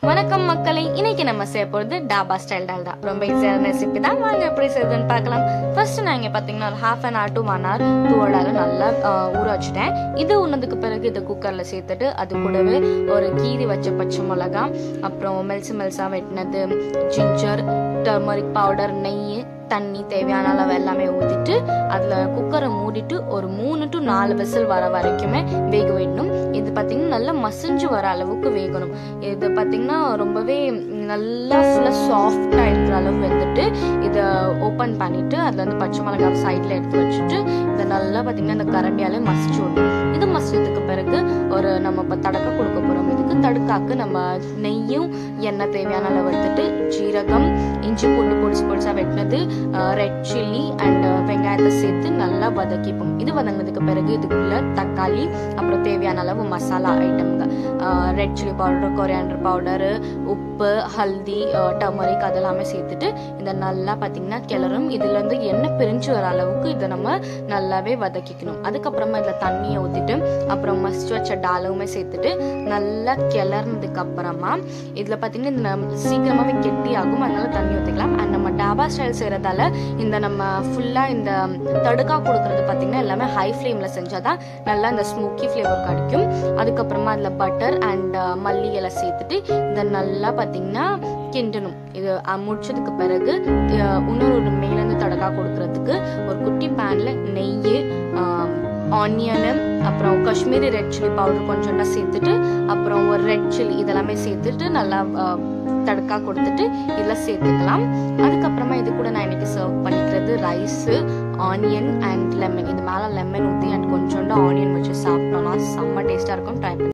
வணக்கம் மக்களை இன்னைக்கு நம்ம செய்ய போறது டாபா ஸ்டைல் டால் தான் ரொம்ப ஈஸியான ரெசிபி தான் வாங்க எப்படி செய்யுதுன்னு பார்க்கலாம் ஃபர்ஸ்ட் நான் இங்க பாத்தீங்கன்னா ஒரு half an hour to one hour தூளால நல்லா ஆஹ், ஊற வச்சுட்டேன் இது உன்னதுக்கு பிறகு இதை குக்கர்ல சேர்த்துட்டு அது கூடவே ஒரு கீரி வச்ச பச்சை மிளகா அப்புறம் மெல்சு மெல்சா வெட்டினது ஜிஞ்சர் டர்மரிக் பவுடர் நெய் தண்ணி தேவையான அளவு எல்லாமே ஊற்றிட்டு அதில் குக்கரை மூடிட்டு ஒரு மூணு டு நாலு விசில் வர வரைக்குமே வேக விடணும் இது பார்த்தீங்கன்னா நல்லா மசிஞ்சு வர அளவுக்கு வேகணும் இது பார்த்தீங்கன்னா ரொம்பவே நல்லா ஃபுல்லாக சாஃப்டாக இருக்கிற அளவு வெந்துட்டு இதை ஓப்பன் பண்ணிட்டு அதில் வந்து பச்சை மிளகாய் சைடில் எடுத்து வச்சுட்டு இதை நல்லா பார்த்தீங்கன்னா இந்த கரண்டியாலே மசிச்சு விடணும் இது மசிச்சதுக்கு பிறகு ஒரு நம்ம இப்போ தடக்க கொடுக்க போகிறோம் இதுக்கு தடுக்காக்கு நம்ம நெய்யும் எண்ணெய் தேவையான அளவு எடுத்துட்டு ஜீரகம் இஞ்சி பூண்டு பொடிசு பொடிசா வெட்டினது ரெட் சில்லி அண்ட் வெங்காயத்தை சேர்த்து நல்லா வதக்கிப்போம் இது வதங்கினதுக்கு பிறகு இதுக்குள்ள தக்காளி அப்புறம் தேவையான அளவு மசாலா ஐட்டம்ங்க red chilli powder coriander powder உப்பு ஹல்தி டர்மரிக் அதெல்லாமே சேர்த்துட்டு இதை நல்லா பார்த்தீங்கன்னா கிளறும் இதுல இருந்து எண்ணெய் பிரிஞ்சு வர அளவுக்கு இதை நம்ம நல்லாவே வதக்கிக்கணும் அதுக்கப்புறமா இதில் தண்ணியை ஊற்றிட்டு அப்புறம் மசிச்சு வச்ச டாலுமே சேர்த்துட்டு நல்லா கிளறினதுக்கு அப்புறமா இதில் பார்த்தீங்கன்னா இந்த நம்ம சீக்கிரமாகவே கெட்டி ஆகும் அதனால தண்ணி ஊற்றிக்கலாம் அண்ட் நம்ம டாபா ஸ்டைல் செய்கிறதால இந்த நம்ம ஃபுல்லாக இந்த தடுக்கா கொடுக்கறது பார்த்தீங்கன்னா எல்லாமே ஹை ஃப்ளேமில் செஞ்சால் தான் நல்லா இந்த ஸ்மோக்கி ஃப்ளேவர் கிடைக்கும் அதுக்கப்புறமா அதில் பட்டர் அண்ட் மல்லி இலை சேர்த்துட்டு இதை நல்லா பார்த்தீங்கன்னா கிண்டணும் இது அஹ், முடிச்சதுக்கு பிறகு அஹ், இன்னொரு ஒரு மேலேருந்து தடக்கா கொடுக்கறதுக்கு ஒரு குட்டி பேனில் நெய் ஆனியனு அப்புறம் காஷ்மீரி ரெட் சில்லி பவுடர் கொஞ்சோண்டா சேர்த்துட்டு அப்புறம் ஒரு ரெட் சில்லி இதெல்லாமே சேர்த்துட்டு நல்லா அஹ், தடுக்கா கொடுத்துட்டு இதில் சேர்த்துக்கலாம் அதுக்கப்புறமா இது கூட நான் இன்னைக்கு சர்வ் பண்ணிக்கிறது ரைஸு ஆனியன் அண்ட் லெமன் இது மேலே லெமன் ஊற்றி அண்ட் கொஞ்சோண்டு ஆனியன் வச்சு சாப்பிட்டோம்னா செம்ம டேஸ்ட்டாக இருக்கும் ட்ரை பண்ணி